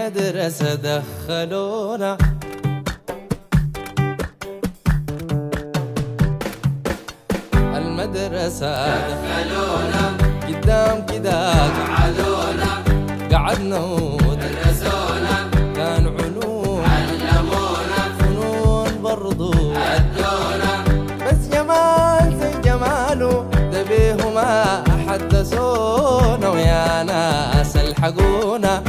المدرسة دخلونا المدرسة دخلونا قدام كده قعدونا قعدنا ودرسونا كان علوم علمونا فنون برضو عدونا بس جمال زي جماله ده بيه ما حدثونا ويا ناس الحقونا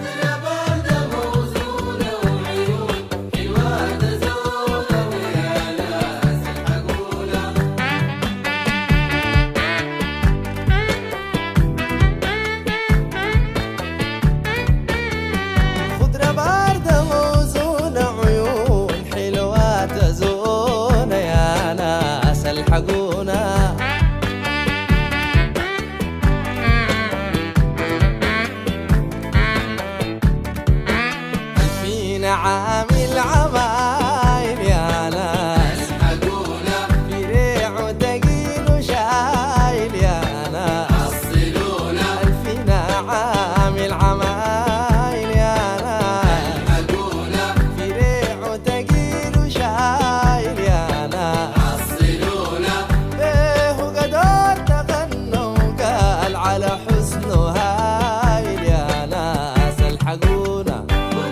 خضرة باردة موزونة عيون حلوة تزونا يا ناس الحقونا فينا عامل عمايل يا ناس حقونا في ريع وتقيل وشايل يا ناس حصلونا فينا عامل عمايل يا ناس حقونا في ريع وتقيل وشايل يا ناس حصلونا بيه قدر تغنى وقال على حسنه هايل يا ناس الحقونا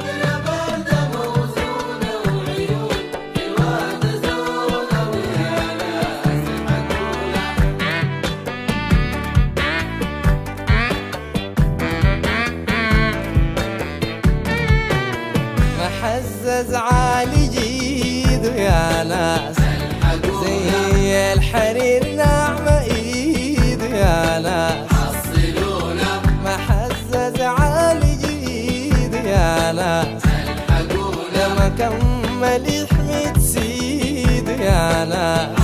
محزز عالي جيده يا ناس زي الحرير ناعمة ايده يا ناس محزز عالي جيده يا ناس لما كمل يحمد سيده يا ناس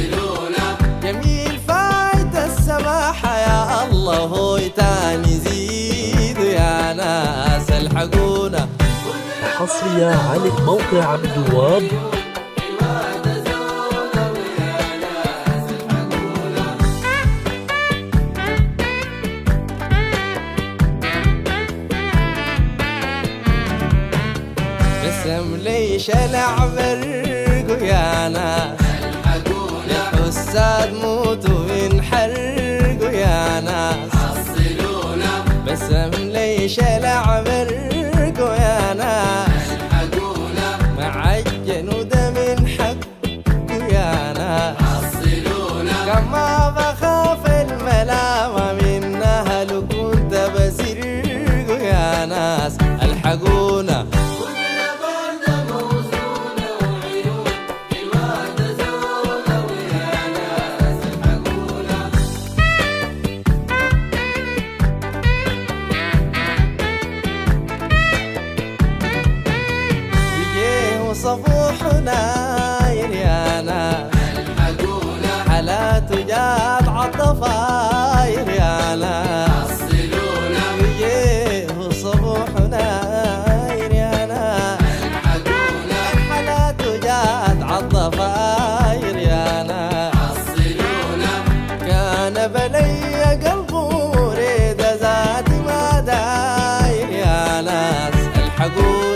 جميل فايت السماحة يا الله هو تاني زيده يا ناس الحقونا حصرية على موقع عبد الوهاب رسم لي شلع برقو يا ناس الحساد موتوا ينحرقوا يا ناس بسم لي شلع برقو يا ناس معجن وده من حقه يا ناس كما بخاف الملامة منها لو كنت بسرقه يا ناس الحقونا بيجيه صفوح ناير يا ناس حالات جات عالضفاير يا ناس بيجيه صفوح ناير يا ناس حالات جات عالضفاير يا ناس كان بلي قلبه ريد ذات ما داير يا ناس الحقونا